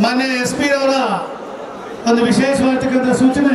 ಮಾನ್ಯ S P ಅವರ ಒಂದು ವಿಶೇಷವಾಗಿರ್ತಕ್ಕಂಥ ಸೂಚನೆ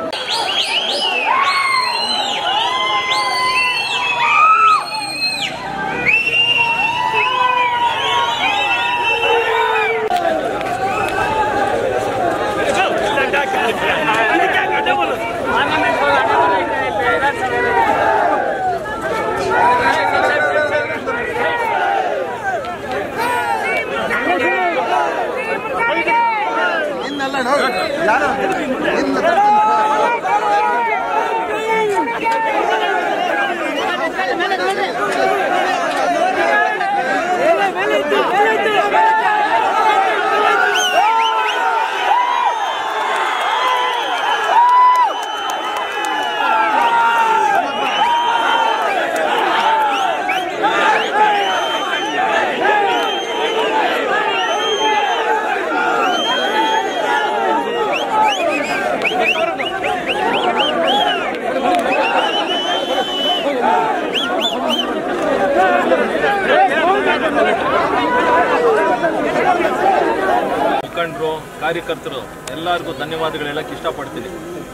ಮುಖಂಡರು ಕಾರ್ಯಕರ್ತರು ಎಲ್ಲರಿಗೂ ಧನ್ಯವಾದಗಳು ಹೇಳಕ್ಕೆ ಇಷ್ಟಪಡ್ತೀನಿ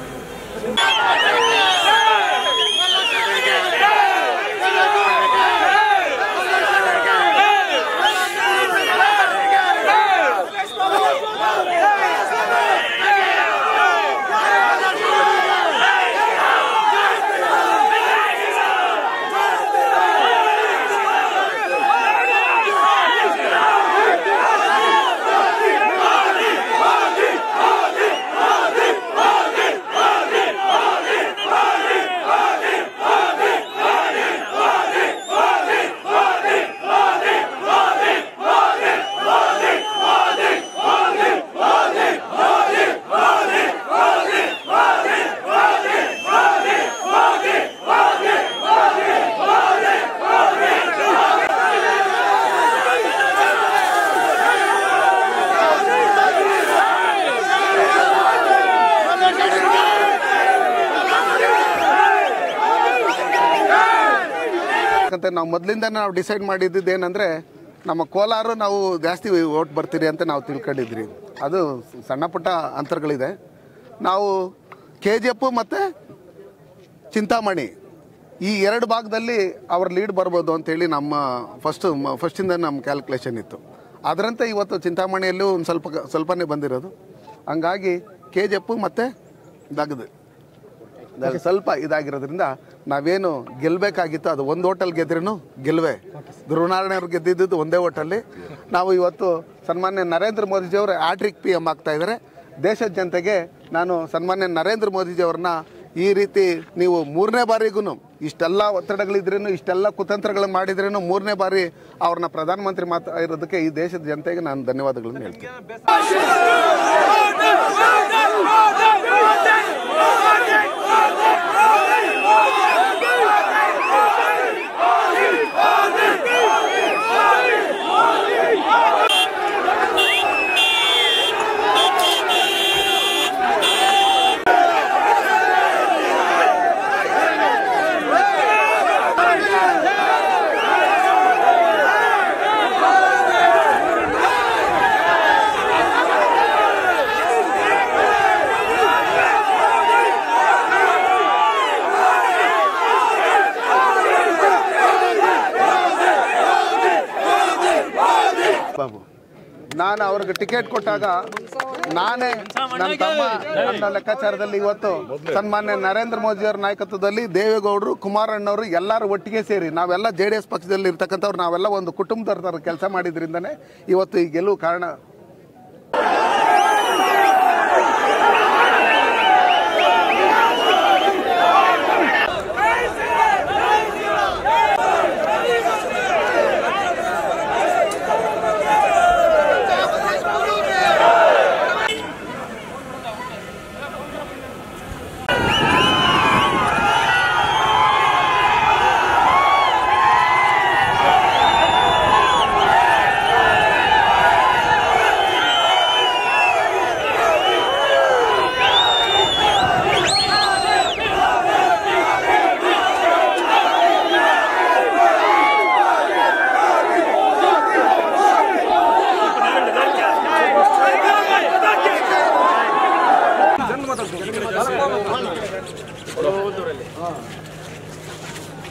ಯಾಕಂತ ನಾವು ಮೊದಲಿಂದ ನಾವು ಡಿಸೈಡ್ ಮಾಡಿದ್ದು ಏನಂದರೆ ನಮ್ಮ ಕೋಲಾರ ನಾವು ಜಾಸ್ತಿ ಓಟ್ ಬರ್ತೀರಿ ಅಂತ ನಾವು ತಿಳ್ಕೊಂಡಿದ್ರಿ ಅದು ಸಣ್ಣ ಪುಟ್ಟ ಅಂತರಗಳಿದೆ ನಾವು ಕೆ ಜಿ ಎಫ್ ಮತ್ತು ಚಿಂತಾಮಣಿ ಈ ಎರಡು ಭಾಗದಲ್ಲಿ ಅವ್ರ ಲೀಡ್ ಬರ್ಬೋದು ಅಂತೇಳಿ ನಮ್ಮ ಫಸ್ಟು ಫಸ್ಟಿಂದ ನಮ್ಮ ಕ್ಯಾಲ್ಕುಲೇಷನ್ ಇತ್ತು ಅದರಂತೆ ಇವತ್ತು ಚಿಂತಾಮಣಿಯಲ್ಲೂ ಒಂದು ಸ್ವಲ್ಪ ಸ್ವಲ್ಪನೇ ಬಂದಿರೋದು ಹಂಗಾಗಿ ಕೆ ಜಿ ಎಫ್ ಮತ್ತು ದಗದು ಅದು ಸ್ವಲ್ಪ ಇದಾಗಿರೋದ್ರಿಂದ ನಾವೇನು ಗೆಲ್ಲಬೇಕಾಗಿತ್ತು ಅದು ಒಂದು ಹೋಟೆಲ್ ಗೆದ್ರೂ ಗೆಲ್ವೆ ಧ್ರುವನಾರಾಯಣ ಅವ್ರು ಗೆದ್ದಿದ್ದು ಒಂದೇ ಹೋಟೆಲ್ಲಿ ನಾವು ಇವತ್ತು ಸನ್ಮಾನ್ಯ ನರೇಂದ್ರ ಮೋದಿಜಿಯವರು ಆಟ್ರಿಕ್ ಪಿ ಎಮ್ ಆಗ್ತಾ ಇದ್ದಾರೆ ದೇಶದ ಜನತೆಗೆ ನಾನು ಸನ್ಮಾನ್ಯ ನರೇಂದ್ರ ಮೋದಿಜಿಯವ್ರನ್ನ ಈ ರೀತಿ ನೀವು ಮೂರನೇ ಬಾರಿಗೂ ಇಷ್ಟೆಲ್ಲ ಒತ್ತಡಗಳಿದ್ರೇನು ಇಷ್ಟೆಲ್ಲ ಕುತಂತ್ರಗಳು ಮಾಡಿದ್ರೇನು ಮೂರನೇ ಬಾರಿ ಅವ್ರನ್ನ ಪ್ರಧಾನಮಂತ್ರಿ ಮಾತಾ ಇರೋದಕ್ಕೆ ಈ ದೇಶದ ಜನತೆಗೆ ನಾನು ಧನ್ಯವಾದಗಳನ್ನು ಹೇಳ್ತೀನಿ ಬಾಬು ನಾನು ಅವ್ರಿಗೆ ಟಿಕೆಟ್ ಕೊಟ್ಟಾಗ ನಾನೇ ನನ್ನ ತಮ್ಮ ನನ್ನ ಲೆಕ್ಕಾಚಾರದಲ್ಲಿ ಇವತ್ತು ಸನ್ಮಾನ್ಯ ನರೇಂದ್ರ ಮೋದಿ ಅವರ ನಾಯಕತ್ವದಲ್ಲಿ ದೇವೇಗೌಡರು ಕುಮಾರಣ್ಣವರು ಎಲ್ಲರೂ ಒಟ್ಟಿಗೆ ಸೇರಿ ನಾವೆಲ್ಲ ಜೆ ಡಿ ಎಸ್ ಪಕ್ಷದಲ್ಲಿ ಇರ್ತಕ್ಕಂಥವ್ರು ನಾವೆಲ್ಲ ಒಂದು ಕುಟುಂಬದವ್ರ ಥರ ಕೆಲಸ ಮಾಡಿದ್ರಿಂದನೇ ಇವತ್ತು ಈ ಗೆಲುವು ಕಾರಣ ¡Vamos!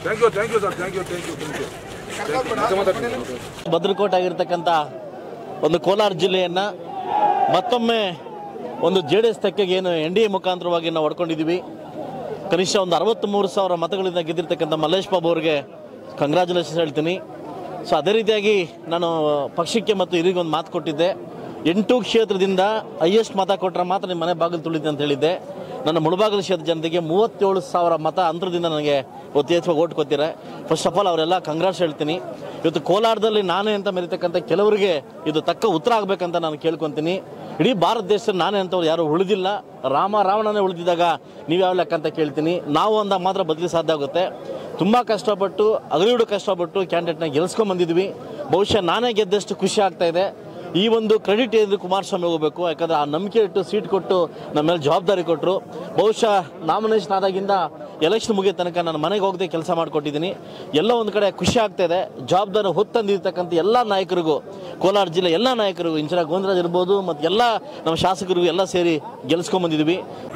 Thank you thank you sir thank you thank you thank you ಭದ್ರಕೋಟೆ ಆಗಿರ್ತಕ್ಕಂಥ ಒಂದು ಕೋಲಾರ ಜಿಲ್ಲೆಯನ್ನು ಮತ್ತೊಮ್ಮೆ ಒಂದು ಜೆ ಡಿ ಎಸ್ ತೆಕ್ಕೆಗೆ ಏನು ಎನ್ ಡಿ ಎ ಮುಖಾಂತರವಾಗಿ ನಾವು ಹೊಡ್ಕೊಂಡಿದ್ದೀವಿ ಕನಿಷ್ಠ ಒಂದು ಅರವತ್ತ್ಮೂರು ಸಾವಿರ ಮತಗಳಿಂದ ಗೆದ್ದಿರ್ತಕ್ಕಂಥ ಮಲ್ಲೇಶ್ ಬಾಬು ಅವರಿಗೆ ಕಂಗ್ರ್ಯಾಚುಲೇಷನ್ಸ್ ಹೇಳ್ತೀನಿ ಸೊ ಅದೇ ರೀತಿಯಾಗಿ ನಾನು ಪಕ್ಷಕ್ಕೆ ಮತ್ತು ಹಿರಿಗೊಂದು ಒಂದು ಮಾತು ಕೊಟ್ಟಿದ್ದೆ ಎಂಟು ಕ್ಷೇತ್ರದಿಂದ ಹೈಯೆಸ್ಟ್ ಮತ ಕೊಟ್ಟರೆ ಮಾತ್ರ ನಿಮ್ಮ ಮನೆ ಬಾಗಿಲು ತುಳಿತೆ ಅಂತ ಹೇಳಿದ್ದೆ ನನ್ನ ಮುಳಬಾಗಿಲು ಕ್ಷೇತ್ರದ ಜನತೆಗೆ ಮೂವತ್ತೇಳು ಸಾವಿರ ಮತ ಅಂತರದಿಂದ ನನಗೆ ಯಥೇಚ್ಛವಾಗಿ ಓಟ್ ಕೊಟ್ಟಿದ್ದಾರೆ ಫಸ್ಟ್ ಆಫ್ ಆಲ್ ಅವರೆಲ್ಲ ಕಂಗ್ರಾಟ್ಸ್ ಹೇಳ್ತೀನಿ ಇವತ್ತು ಕೋಲಾರದಲ್ಲಿ ನಾನೇ ಅಂತ ಮೆರಿತಕ್ಕಂಥ ಕೆಲವರಿಗೆ ಇದು ತಕ್ಕ ಉತ್ತರ ಆಗಬೇಕಂತ ನಾನು ಕೇಳ್ಕೊತೀನಿ ಇಡೀ ಭಾರತ ದೇಶದಲ್ಲಿ ನಾನೇ ಅಂತವ್ರು ಯಾರು ಉಳಿದಿಲ್ಲ ರಾಮ ರಾವಣನೇ ಉಳಿದಿದ್ದಾಗ ನೀವು ಯಾವ ಲೆಕ್ಕ ಅಂತ ಕೇಳ್ತೀನಿ ನಾವು ಅಂದಾಗ ಮಾತ್ರ ಬದಲಿ ಸಾಧ್ಯ ಆಗುತ್ತೆ ತುಂಬ ಕಷ್ಟಪಟ್ಟು ಅಗಲಿಡು ಕಷ್ಟಪಟ್ಟು ಕ್ಯಾಂಡಿಡೇಟ್ನ ಗೆಲ್ಸ್ಕೊಂಬಂದಿದ್ವಿ ಬಹುಶಃ ನಾನೇ ಗೆದ್ದಷ್ಟು ಖುಷಿ ಆಗ್ತಾ ಇದೆ ಈ ಒಂದು ಕ್ರೆಡಿಟ್ ಏನಿದೆ ಕುಮಾರಸ್ವಾಮಿ ಹೋಗಬೇಕು ಯಾಕಂದರೆ ಆ ನಂಬಿಕೆ ಇಟ್ಟು ಸೀಟ್ ಕೊಟ್ಟು ನಮ್ಮ ಮೇಲೆ ಜವಾಬ್ದಾರಿ ಕೊಟ್ಟರು ಬಹುಶಃ ನಾಮಿನೇಷನ್ ಆದಾಗಿಂದ ಎಲೆಕ್ಷನ್ ಮುಗಿಯೋ ತನಕ ನಾನು ಮನೆಗೆ ಹೋಗದೆ ಕೆಲಸ ಮಾಡಿಕೊಟ್ಟಿದ್ದೀನಿ ಎಲ್ಲ ಒಂದು ಕಡೆ ಖುಷಿ ಆಗ್ತಾ ಇದೆ ಜವಾಬ್ದಾರಿ ಹೊತ್ತಂದಿರ್ತಕ್ಕಂಥ ಎಲ್ಲ ನಾಯಕರಿಗೂ ಕೋಲಾರ ಜಿಲ್ಲೆ ಎಲ್ಲ ನಾಯಕರಿಗೂ ಇಂಚಿನ ಗೋವಿಂದರಾಜ್ ಇರ್ಬೋದು ಮತ್ತು ಎಲ್ಲ ನಮ್ಮ ಶಾಸಕರಿಗೂ ಎಲ್ಲ ಸೇರಿ ಗೆಲ್ಸ್ಕೊಂಬಂದಿದ್ವಿ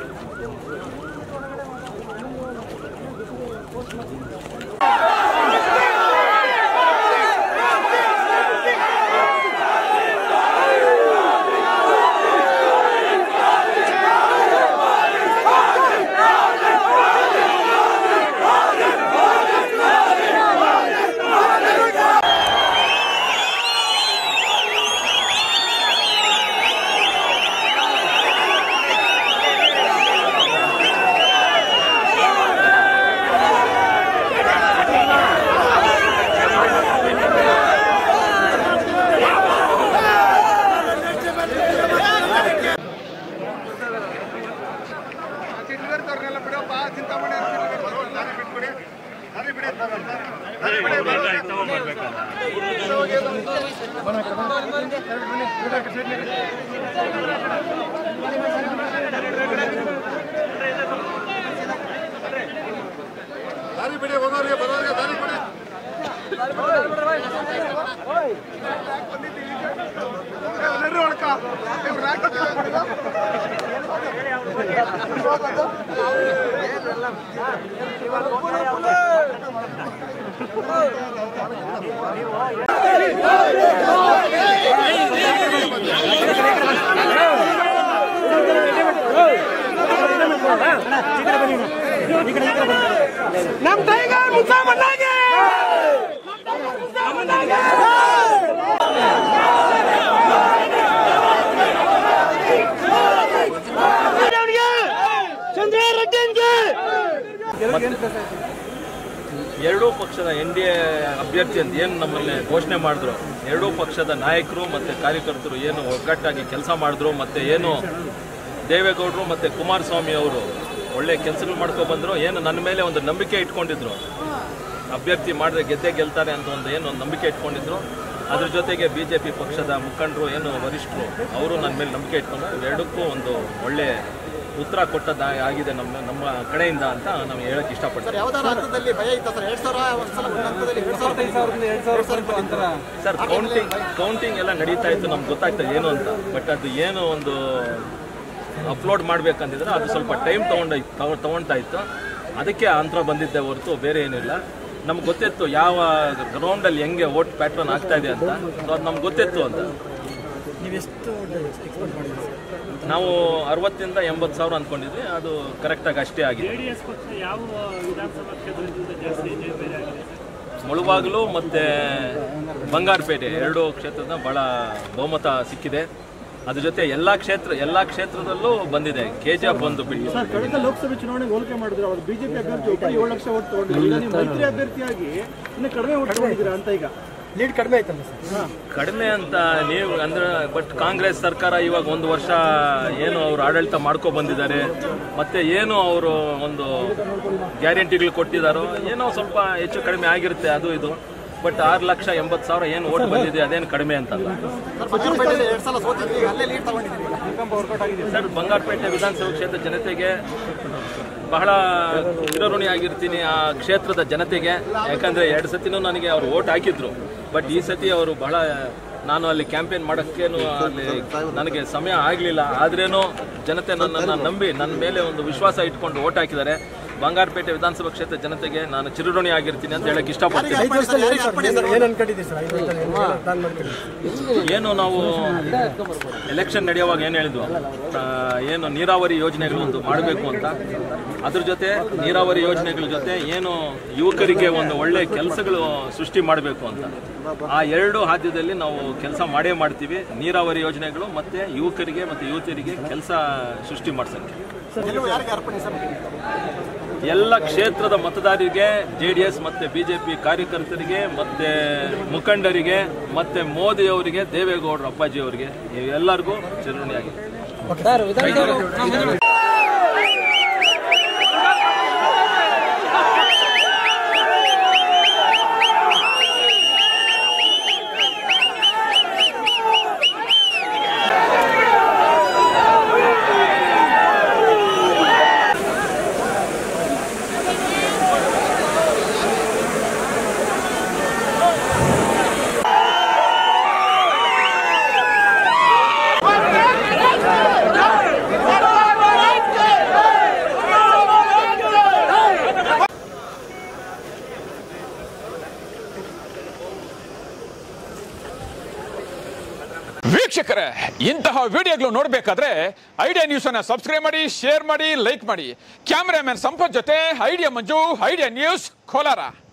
ನಮ್ ಟೈಗರ್ ಮುಸಾಮಣ್ಣಾಗೆ ಚಂದ್ರ ರೆಡ್ಡಿಗೆ ಎರಡೂ ಪಕ್ಷದ ಎನ್ ಡಿ ಎ ಅಭ್ಯರ್ಥಿ ಅಂತ ಏನು ನಮ್ಮಲ್ಲಿ ಘೋಷಣೆ ಮಾಡಿದ್ರು ಎರಡೂ ಪಕ್ಷದ ನಾಯಕರು ಮತ್ತು ಕಾರ್ಯಕರ್ತರು ಏನು ಒಗ್ಗಟ್ಟಾಗಿ ಕೆಲಸ ಮಾಡಿದ್ರು ಮತ್ತು ಏನು ದೇವೇಗೌಡರು ಮತ್ತು ಕುಮಾರಸ್ವಾಮಿ ಅವರು ಒಳ್ಳೆ ಕೆಲಸಗಳು ಮಾಡ್ಕೊ ಬಂದರು ಏನು ನನ್ನ ಮೇಲೆ ಒಂದು ನಂಬಿಕೆ ಇಟ್ಕೊಂಡಿದ್ರು ಅಭ್ಯರ್ಥಿ ಮಾಡಿದ್ರೆ ಗೆದ್ದೇ ಗೆಲ್ತಾರೆ ಅಂತ ಒಂದು ಏನು ಒಂದು ನಂಬಿಕೆ ಇಟ್ಕೊಂಡಿದ್ರು ಅದ್ರ ಜೊತೆಗೆ ಬಿ ಜೆ ಪಿ ಪಕ್ಷದ ಮುಖಂಡರು ಏನು ವರಿಷ್ಠರು ಅವರು ನನ್ನ ಮೇಲೆ ನಂಬಿಕೆ ಇಟ್ಕೊಂಡು ಎರಡಕ್ಕೂ ಒಂದು ಒಳ್ಳೆ ಉತ್ತರ ಕೊಟ್ಟದ ಆಗಿದೆ ನಮ್ಮ ನಮ್ಮ ಕಡೆಯಿಂದ ಅಂತ ನಾವು ಹೇಳಕ್ ಇಷ್ಟಪಡ್ತೀವಿ ಯಾವ್ದಾರ ಹಂತದಲ್ಲಿ ಭಯ ಇತ್ತ ಸರ್ ಎರಡ್ ಸಾವಿರ ಒಂದ್ಸಲ ಒಂದು ಹಂತದಲ್ಲಿ ಎರಡ್ ಸಾವಿರದ ಎರಡ್ ಸಾವಿರ ಸರ್ ಕೌಂಟಿಂಗ್ ಕೌಂಟಿಂಗ್ ಎಲ್ಲ ನಡೀತಾ ಇತ್ತು ನಮ್ಗೆ ಗೊತ್ತಾಗ್ತದೆ ಏನು ಅಂತ ಬಟ್ ಅದು ಏನು ಒಂದು ಅಪ್ಲೋಡ್ ಮಾಡ್ಬೇಕಂತಿದ್ರೆ ಅದು ಸ್ವಲ್ಪ ಟೈಮ್ ತಗೊಂಡ ತಗೊಳ್ತಾ ಇತ್ತು ಅದಕ್ಕೆ ಅಂತರ ಬಂದಿದ್ದೆ ಹೊರತು ಬೇರೆ ಏನಿಲ್ಲ ನಮ್ಗೆ ಗೊತ್ತಿತ್ತು ಯಾವ ಗ್ರೌಂಡಲ್ಲಿ ಹೆಂಗೆ ವೋಟ್ ಪ್ಯಾಟ್ರನ್ ಆಗ್ತಾ ಇದೆ ಅಂತ ಸೊ ಅದು ನಮ್ಗೆ ಗೊತ್ತಿತ್ತು ಅಂತ ನಾವು ಅರವತ್ತಿಂದ ಎಂಬತ್ತು ಸಾವಿರ ಅಂದ್ಕೊಂಡಿದ್ವಿ ಅದು ಕರೆಕ್ಟಾಗಿ ಅಷ್ಟೇ ಆಗಿದೆ ಮುಳುಬಾಗಿಲು ಮತ್ತು ಬಂಗಾರಪೇಟೆ ಎರಡು ಕ್ಷೇತ್ರದ ಭಾಳ ಬಹುಮತ ಸಿಕ್ಕಿದೆ ಅದ್ರ ಜೊತೆ ಎಲ್ಲ ಕ್ಷೇತ್ರ ಎಲ್ಲ ಕ್ಷೇತ್ರದಲ್ಲೂ ಬಂದಿದೆ ಕೆ ಜಿ ಎಫ್ ಒಂದು ಬಿಟ್ಟು ಕಳೆದ ಲೋಕಸಭೆ ಚುನಾವಣೆಗೆ ಹೋಲಿಕೆ ಮಾಡಿದ್ರೆ ಅವರು ಬಿಜೆಪಿ ಅಭ್ಯರ್ಥಿ ಒಬ್ಬ ಏಳು ಲಕ್ಷ ಓಟ್ ತಗೊಂಡಿದ್ರು ಈಗ ನೀವು ಮೈತ್ರಿ ಅಭ್ಯರ್ಥಿಯಾಗಿ ಇನ್ನು ಕಡಿಮೆ ಓಟ್ ತಗೊಂಡಿದ್ದೀರಾ ಅಂತ ಈಗ ಲೀಡ್ ಕಡಿಮೆ ಆಯ್ತಲ್ಲ ಸರ್ ಕಡಿಮೆ ಅಂತ ನೀವು ಅಂದ್ರೆ ಬಟ್ ಕಾಂಗ್ರೆಸ್ ಸರ್ಕಾರ ಇವಾಗ ಒಂದು ವರ್ಷ ಏನು ಅವರು ಆಡಳಿತ ಮಾಡ್ಕೊ ಬಂದಿದ್ದಾರೆ ಮತ್ತೆ ಏನು ಅವರು ಒಂದು ಗ್ಯಾರಂಟಿಗಳು ಕೊಟ್ಟಿದ್ದಾರೋ ಏನೋ ಸ್ವಲ್ಪ ಹೆಚ್ಚು ಕಡಿಮೆ ಆಗಿರುತ್ತೆ ಅದು ಇದು ಬಟ್ ಆರು ಲಕ್ಷ ಎಂಬತ್ತು ಸಾವಿರ ಏನು ಓಟ್ ಬಂದಿದೆ ಅದೇನು ಕಡಿಮೆ ಅಂತಲ್ಲ ಎರಡ್ ಸಲ ಸೋತಿದ್ರಿ ಅಲ್ಲೇ ಲೀಡ್ ತಗೊಂಡಿದ್ದೀರಿ ಸರ್ ಬಂಗಾರಪೇಟೆ ವಿಧಾನಸಭಾ ಕ್ಷೇತ್ರ ಜನತೆಗೆ ಬಹಳ ಚಿರಋಣಿ ಆಗಿರ್ತೀನಿ ಆ ಕ್ಷೇತ್ರದ ಜನತೆಗೆ ಯಾಕಂದ್ರೆ ಎರಡು ಸತಿನೂ ನನಗೆ ಅವರು ಓಟ್ ಹಾಕಿದ್ರು ಬಟ್ ಈ ಸತಿ ಅವರು ಬಹಳ ನಾನು ಅಲ್ಲಿ ಕ್ಯಾಂಪೇನ್ ಮಾಡೋಕ್ಕೇನು ಅಲ್ಲಿ ನನಗೆ ಸಮಯ ಆಗಲಿಲ್ಲ ಆದ್ರೇನು ಜನತೆ ನನ್ನನ್ನು ನಂಬಿ ನನ್ನ ಮೇಲೆ ಒಂದು ವಿಶ್ವಾಸ ಇಟ್ಕೊಂಡು ಓಟ್ ಹಾಕಿದ್ದಾರೆ ಬಂಗಾರಪೇಟೆ ವಿಧಾನಸಭಾ ಕ್ಷೇತ್ರ ಜನತೆಗೆ ನಾನು ಚಿರಋಣಿ ಆಗಿರ್ತೀನಿ ಅಂತ ಹೇಳಕ್ ಇಷ್ಟಪಡ್ತೀನಿ ಐದು ವರ್ಷದಲ್ಲಿ ಏನ್ ಸರ್ ಏನ್ ಅನ್ಕೊಂಡಿದ್ದೀರಿ ಸರ್ ಐದು ವರ್ಷದಲ್ಲಿ ಏನ್ ಪ್ಲಾನ್ ಮಾಡ್ತೀರಿ ಏನು ನಾವು ಎಲೆಕ್ಷನ್ ನಡೆಯುವಾಗ ಏನು ಹೇಳಿದ್ವು ಆ, ಏನು ನೀರಾವರಿ ಯೋಜನೆಗಳು ಒಂದು ಮಾಡಬೇಕು ಅಂತ ಅದ್ರ ಜೊತೆ ನೀರಾವರಿ ಯೋಜನೆಗಳ ಜೊತೆ ಏನು ಯುವಕರಿಗೆ ಒಂದು ಒಳ್ಳೆ ಕೆಲಸಗಳು ಸೃಷ್ಟಿ ಮಾಡಬೇಕು ಅಂತ ಆ ಎರಡು ಹಾದ್ಯದಲ್ಲಿ ನಾವು ಕೆಲಸ ಮಾಡೇ ಮಾಡ್ತೀವಿ ನೀರಾವರಿ ಯೋಜನೆಗಳು ಮತ್ತೆ ಯುವಕರಿಗೆ ಮತ್ತೆ ಯುವತಿಯರಿಗೆ ಕೆಲಸ ಸೃಷ್ಟಿ ಮಾಡ್ಸಕ್ಕೆ ಎಲ್ಲ ಕ್ಷೇತ್ರದ ಮತದಾರರಿಗೆ ಜೆ ಡಿ ಎಸ್ ಮತ್ತೆ ಬಿಜೆಪಿ ಕಾರ್ಯಕರ್ತರಿಗೆ ಮತ್ತೆ ಮುಖಂಡರಿಗೆ ಮತ್ತೆ ಮೋದಿ ಅವರಿಗೆ ದೇವೇಗೌಡರು ಅಪ್ಪಾಜಿ ಅವರಿಗೆ ಎಲ್ಲರಿಗೂ ಚಿರಋಣಿಯಾಗಿದೆ ವೀಕ್ಷಕರೇ ಇಂತಹ ವಿಡಿಯೋಗಳು ನೋಡಬೇಕಾದ್ರೆ ಐಡಿಯಾ ನ್ಯೂಸ್ ಅನ್ನ ಸಬ್ಸ್ಕ್ರೈಬ್ ಮಾಡಿ ಶೇರ್ ಮಾಡಿ ಲೈಕ್ ಮಾಡಿ ಕ್ಯಾಮ್ರಾಮನ್ ಸಂಪತ್ ಜೊತೆ Idea Manju Idea News Kolar